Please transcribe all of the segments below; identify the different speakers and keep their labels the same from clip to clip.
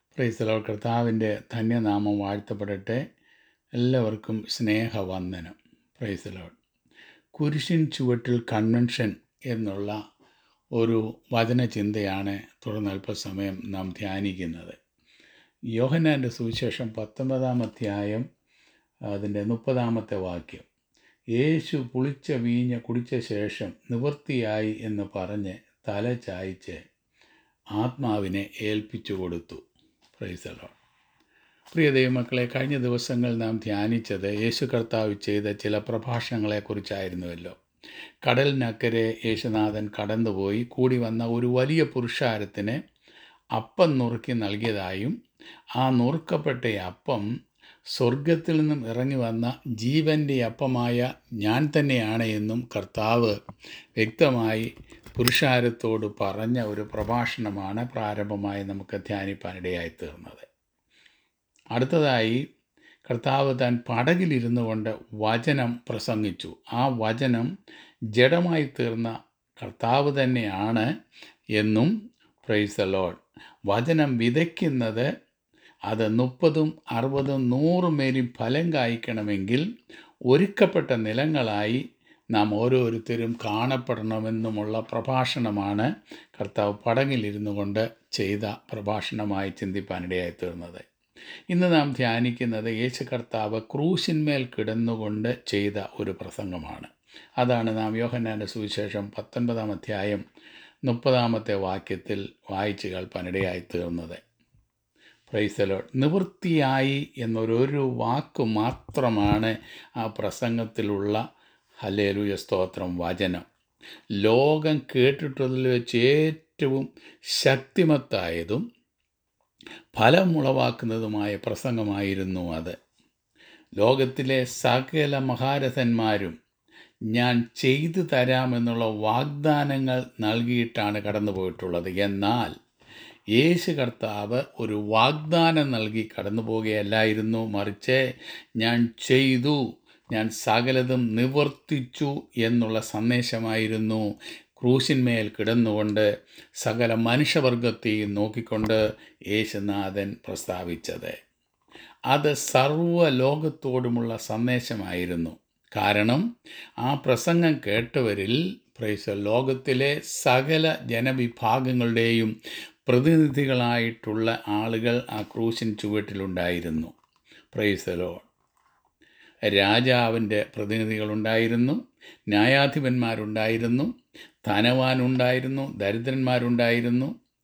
Speaker 1: പ്രൈസലോ കർത്താവിൻ്റെ ധന്യനാമം വാഴ്ത്തപ്പെടട്ടെ എല്ലാവർക്കും സ്നേഹവന്ദനം പ്രൈസലോ കുരിശിൻ ചുവട്ടിൽ കൺവെൻഷൻ എന്നുള്ള ഒരു വചനചിന്തയാണ് തുടർന്ന് അല്പസമയം നാം ധ്യാനിക്കുന്നത് യോഹന്നാൻ്റെ സുവിശേഷം പത്തൊമ്പതാം അധ്യായം അതിൻ്റെ മുപ്പതാമത്തെ വാക്യം യേശു പുളിച്ച വീഞ്ഞ് കുടിച്ച ശേഷം നിവൃത്തിയായി എന്ന് പറഞ്ഞ് തല ചായ്ച്ച് ആത്മാവിനെ ഏൽപ്പിച്ചു കൊടുത്തു പ്രൈസലോ പ്രിയ ദൈവമക്കളെ കഴിഞ്ഞ ദിവസങ്ങൾ നാം ധ്യാനിച്ചത് യേശു കർത്താവ് ചെയ്ത ചില പ്രഭാഷണങ്ങളെക്കുറിച്ചായിരുന്നുവല്ലോ കടലിനക്കരെ യേശുനാഥൻ കടന്നുപോയി കൂടി വന്ന ഒരു വലിയ പുരുഷാരത്തിന് അപ്പം നുറുക്കി നൽകിയതായും ആ നുറുക്കപ്പെട്ട അപ്പം സ്വർഗത്തിൽ നിന്നും ഇറങ്ങി വന്ന ജീവൻ്റെ അപ്പമായ ഞാൻ തന്നെയാണ് എന്നും കർത്താവ് വ്യക്തമായി പുരുഷാരത്തോട് പറഞ്ഞ ഒരു പ്രഭാഷണമാണ് പ്രാരംഭമായി നമുക്ക് ധ്യാനിപ്പാനിടയായി തീർന്നത് അടുത്തതായി കർത്താവ് താൻ പടകിലിരുന്നു കൊണ്ട് വചനം പ്രസംഗിച്ചു ആ വചനം ജഡമായി തീർന്ന കർത്താവ് തന്നെയാണ് എന്നും പ്രൈസ് ലോഡ് വചനം വിതയ്ക്കുന്നത് അത് മുപ്പതും അറുപതും നൂറും മേലും ഫലം കായ്ക്കണമെങ്കിൽ ഒരുക്കപ്പെട്ട നിലങ്ങളായി നാം ഓരോരുത്തരും കാണപ്പെടണമെന്നുമുള്ള പ്രഭാഷണമാണ് കർത്താവ് പടങ്ങിലിരുന്നു കൊണ്ട് ചെയ്ത പ്രഭാഷണമായി ചിന്തിപ്പാനിടയായി തീർന്നത് ഇന്ന് നാം ധ്യാനിക്കുന്നത് യേശു കർത്താവ് ക്രൂശിന്മേൽ കിടന്നുകൊണ്ട് ചെയ്ത ഒരു പ്രസംഗമാണ് അതാണ് നാം യോഹന്നാൻ്റെ സുവിശേഷം പത്തൊൻപതാം അധ്യായം മുപ്പതാമത്തെ വാക്യത്തിൽ വായിച്ചു കേൾപ്പാനിടയായി തീർന്നത് പ്രൈസലോ നിവൃത്തിയായി എന്നൊരു വാക്ക് മാത്രമാണ് ആ പ്രസംഗത്തിലുള്ള ഹലേലുയ സ്തോത്രം വചനം ലോകം കേട്ടിട്ടുള്ളതിൽ വെച്ച് ഏറ്റവും ശക്തിമത്തായതും ഫലമുളവാക്കുന്നതുമായ പ്രസംഗമായിരുന്നു അത് ലോകത്തിലെ സകല മഹാരഥന്മാരും ഞാൻ ചെയ്തു തരാമെന്നുള്ള വാഗ്ദാനങ്ങൾ നൽകിയിട്ടാണ് കടന്നു പോയിട്ടുള്ളത് എന്നാൽ യേശു കർത്താവ് ഒരു വാഗ്ദാനം നൽകി കടന്നു പോവുകയല്ലായിരുന്നു മറിച്ച് ഞാൻ ചെയ്തു ഞാൻ സകലതും നിവർത്തിച്ചു എന്നുള്ള സന്ദേശമായിരുന്നു ക്രൂശിന്മേൽ കിടന്നുകൊണ്ട് സകല മനുഷ്യവർഗത്തെയും നോക്കിക്കൊണ്ട് യേശുനാഥൻ പ്രസ്താവിച്ചത് അത് സർവ്വലോകത്തോടുമുള്ള സന്ദേശമായിരുന്നു കാരണം ആ പ്രസംഗം കേട്ടവരിൽ പ്രൈസ് ലോകത്തിലെ സകല ജനവിഭാഗങ്ങളുടെയും പ്രതിനിധികളായിട്ടുള്ള ആളുകൾ ആ ക്രൂശിൻ ചുവട്ടിലുണ്ടായിരുന്നു പ്രൈസലോ രാജാവിൻ്റെ പ്രതിനിധികളുണ്ടായിരുന്നു ന്യായാധിപന്മാരുണ്ടായിരുന്നു ധനവാനുണ്ടായിരുന്നു ദരിദ്രന്മാരുണ്ടായിരുന്നു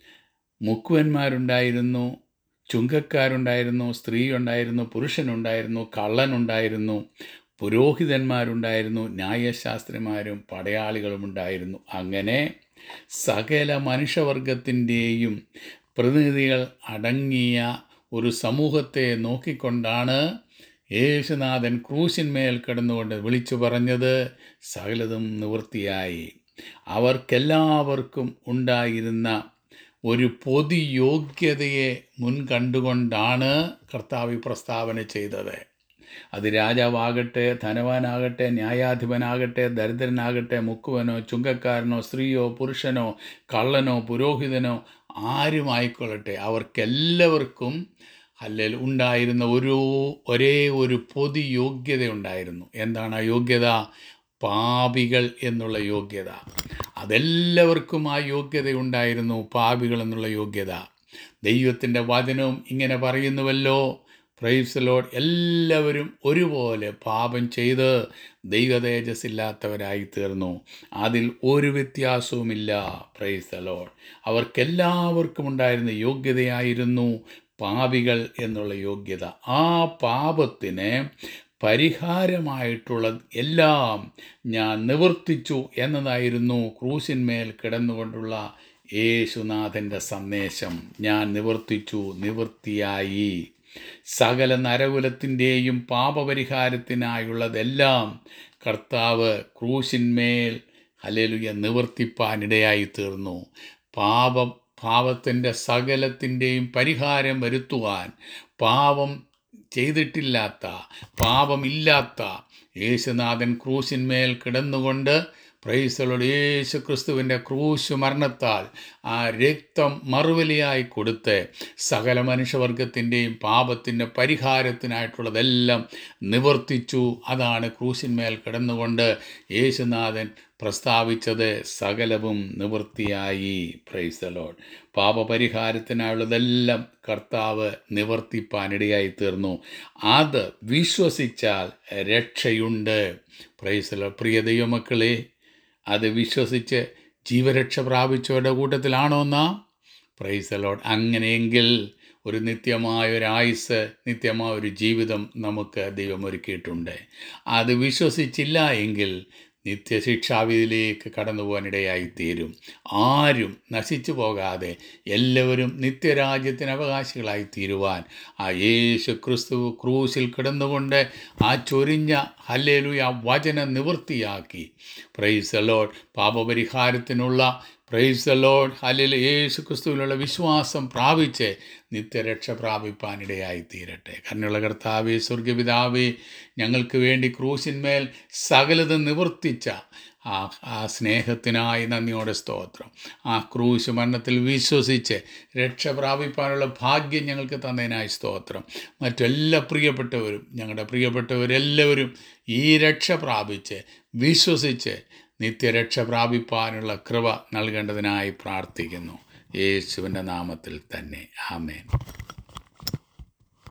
Speaker 1: മുക്കുവന്മാരുണ്ടായിരുന്നു ചുങ്കക്കാരുണ്ടായിരുന്നു സ്ത്രീ ഉണ്ടായിരുന്നു പുരുഷനുണ്ടായിരുന്നു കള്ളനുണ്ടായിരുന്നു പുരോഹിതന്മാരുണ്ടായിരുന്നു ന്യായശാസ്ത്രിമാരും പടയാളികളും ഉണ്ടായിരുന്നു അങ്ങനെ സകല മനുഷ്യവർഗത്തിൻ്റെയും പ്രതിനിധികൾ അടങ്ങിയ ഒരു സമൂഹത്തെ നോക്കിക്കൊണ്ടാണ് യേശുനാഥൻ ക്രൂശിന്മേൽ കിടന്നുകൊണ്ട് വിളിച്ചു പറഞ്ഞത് സകലതും നിവൃത്തിയായി അവർക്കെല്ലാവർക്കും ഉണ്ടായിരുന്ന ഒരു പൊതുയോഗ്യതയെ മുൻകണ്ടുകൊണ്ടാണ് കർത്താവ് പ്രസ്താവന ചെയ്തത് അത് രാജാവാകട്ടെ ധനവാനാകട്ടെ ന്യായാധിപനാകട്ടെ ദരിദ്രനാകട്ടെ മുക്കുവനോ ചുങ്കക്കാരനോ സ്ത്രീയോ പുരുഷനോ കള്ളനോ പുരോഹിതനോ ആരുമായിക്കൊള്ളട്ടെ അവർക്കെല്ലാവർക്കും അല്ലെങ്കിൽ ഉണ്ടായിരുന്ന ഒരു ഒരേ ഒരു പൊതു യോഗ്യത ഉണ്ടായിരുന്നു എന്താണ് ആ യോഗ്യത പാപികൾ എന്നുള്ള യോഗ്യത അതെല്ലാവർക്കും ആ യോഗ്യത ഉണ്ടായിരുന്നു പാപികൾ എന്നുള്ള യോഗ്യത ദൈവത്തിൻ്റെ വചനവും ഇങ്ങനെ പറയുന്നുവല്ലോ പ്രൈസ് ലോഡ് എല്ലാവരും ഒരുപോലെ പാപം ചെയ്ത് ദൈവതേജസ്സില്ലാത്തവരായി തീർന്നു അതിൽ ഒരു വ്യത്യാസവുമില്ല പ്രൈസ് ലോഡ് അവർക്കെല്ലാവർക്കും ഉണ്ടായിരുന്ന യോഗ്യതയായിരുന്നു പാപികൾ എന്നുള്ള യോഗ്യത ആ പാപത്തിന് പരിഹാരമായിട്ടുള്ള എല്ലാം ഞാൻ നിവർത്തിച്ചു എന്നതായിരുന്നു ക്രൂശിന്മേൽ കിടന്നുകൊണ്ടുള്ള യേശുനാഥൻ്റെ സന്ദേശം ഞാൻ നിവർത്തിച്ചു നിവൃത്തിയായി സകല നരകുലത്തിൻ്റെയും പാപപരിഹാരത്തിനായുള്ളതെല്ലാം കർത്താവ് ക്രൂശിന്മേൽ ഹലേലുയ നിവർത്തിപ്പാനിടയായി തീർന്നു പാപം പാപത്തിൻ്റെ സകലത്തിൻ്റെയും പരിഹാരം വരുത്തുവാൻ പാപം ചെയ്തിട്ടില്ലാത്ത പാപമില്ലാത്ത യേശുനാഥൻ ക്രൂശിന്മേൽ കിടന്നുകൊണ്ട് പ്രൈസലോട് യേശു ക്രിസ്തുവിൻ്റെ ക്രൂശ് മരണത്താൽ ആ രക്തം മറുവലിയായി കൊടുത്ത് സകല മനുഷ്യവർഗത്തിൻ്റെയും പാപത്തിൻ്റെ പരിഹാരത്തിനായിട്ടുള്ളതെല്ലാം നിവർത്തിച്ചു അതാണ് ക്രൂശിന്മേൽ കിടന്നുകൊണ്ട് യേശുനാഥൻ പ്രസ്താവിച്ചത് സകലവും നിവൃത്തിയായി പ്രൈസലോഡ് പാപപരിഹാരത്തിനായുള്ളതെല്ലാം കർത്താവ് നിവർത്തിപ്പാനിടയായി തീർന്നു അത് വിശ്വസിച്ചാൽ രക്ഷയുണ്ട് പ്രൈസലോ പ്രിയ ദൈവമക്കളെ അത് വിശ്വസിച്ച് ജീവരക്ഷ പ്രാപിച്ചവരുടെ കൂട്ടത്തിലാണോ നാം പ്രൈസലോഡ് അങ്ങനെയെങ്കിൽ ഒരു നിത്യമായ ഒരു ആയുസ് നിത്യമായ ഒരു ജീവിതം നമുക്ക് ദൈവം ഒരുക്കിയിട്ടുണ്ട് അത് വിശ്വസിച്ചില്ല എങ്കിൽ നിത്യശിക്ഷാവിധിയിലേക്ക് കടന്നു പോകാനിടയായിത്തീരും ആരും നശിച്ചു പോകാതെ എല്ലാവരും നിത്യരാജ്യത്തിന് അവകാശികളായി തീരുവാൻ ആ യേശു ക്രിസ്തു ക്രൂശിൽ കിടന്നുകൊണ്ട് ആ ചൊരിഞ്ഞ ഹല്ലേലൂയ വചനം നിവൃത്തിയാക്കി പ്രൈസ് ലോഡ് പാപപരിഹാരത്തിനുള്ള പ്രൈസ് ലോഡ് ഹല്ലേൽ യേശു ക്രിസ്തുവിലുള്ള വിശ്വാസം പ്രാപിച്ച് നിത്യരക്ഷ പ്രാപിപ്പാനിടയായി തീരട്ടെ കരുണയുള്ള കർത്താവേ സ്വർഗപിതാവേ ഞങ്ങൾക്ക് വേണ്ടി ക്രൂശിന്മേൽ സകലത് നിവർത്തിച്ച ആ ആ സ്നേഹത്തിനായി നന്ദിയോടെ സ്തോത്രം ആ ക്രൂശ് മരണത്തിൽ വിശ്വസിച്ച് രക്ഷ പ്രാപിപ്പാനുള്ള ഭാഗ്യം ഞങ്ങൾക്ക് തന്നതിനായി സ്തോത്രം മറ്റെല്ലാ പ്രിയപ്പെട്ടവരും ഞങ്ങളുടെ പ്രിയപ്പെട്ടവരെല്ലാവരും ഈ രക്ഷ പ്രാപിച്ച് വിശ്വസിച്ച് നിത്യരക്ഷ പ്രാപിപ്പാനുള്ള കൃപ നൽകേണ്ടതിനായി പ്രാർത്ഥിക്കുന്നു യേശുവിൻ്റെ നാമത്തിൽ തന്നെ ആമേൻ